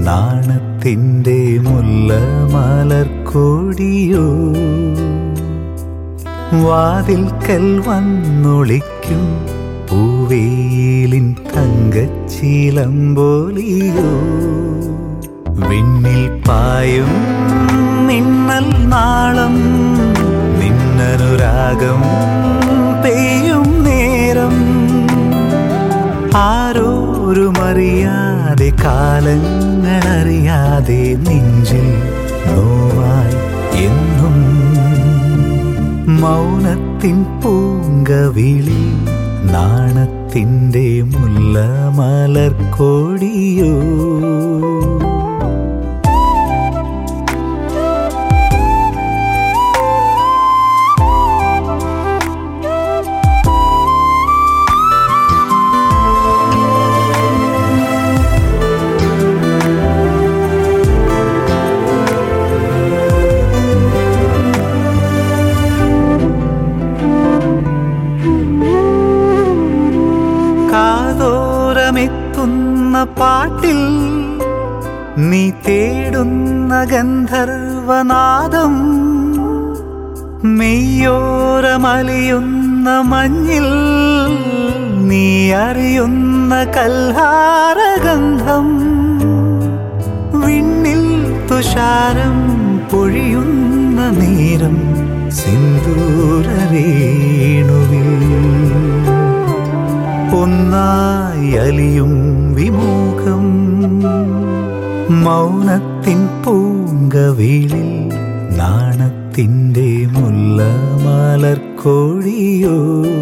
നാണത്തിൻ്റെ മുല്ല മലർക്കൊടിയോ വാതിൽക്കൽ വന്നൊളിക്കും പൂവേലിൻ തങ്കച്ചിലമ്പോലിയോ വിണ്ണിൽ പായും മിന്നൽ നാളം നിന്നനുരാഗം പെയ്യും നേരം ആരോരുമറിയാതെ കാലങ്ങളറിയാതെ നെഞ്ചിൽ നോവായി എന്നും മൗനത്തിൻ പൂങ്കവിളി നാണത്തിൻ്റെ മുല്ല മലർക്കൊടിയോ കാതോരമെത്തുന്ന പാട്ടിൽ നീ തേടുന്ന ഗന്ധർവനാദം മെയ്യോരമലിയുന്ന മഞ്ഞിൽ നീ അറിയുന്ന കൽഹാരഗന്ധം വിണ്ണിൽ തുഷാരം പൊഴിയുന്ന നേരം സിന്ദൂരരേണുവിൽ ഒന്നായി അലിയും വിമുഖം മൗനത്തിൻ പൂങ്കവിളിൽ നാണത്തിൻ്റെ മുല്ല മലർക്കൊഴിയോ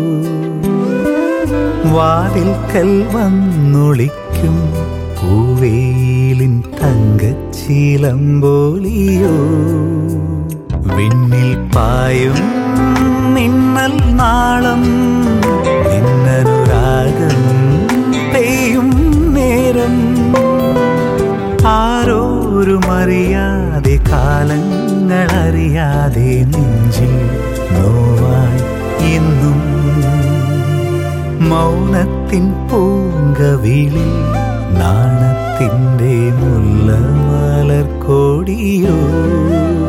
വാതിൽക്കൽ വന്നൊളിക്കും പൂവേലിൻ തങ്കച്ചിലമ്പോലിയോ വിണ്ണിൽ പായും മിന്നൽ നാളം നിന്നനുരാഗം പെയ്യും നേരം ആരോരുമറിയാതെ കാലങ്ങളറിയാതെ നെഞ്ചിൽ നോവായി എന്നും മൗനത്തിൻ പൂങ്കവിളി നാണത്തിൻ്റെ മുല്ല മലർക്കൊടിയോ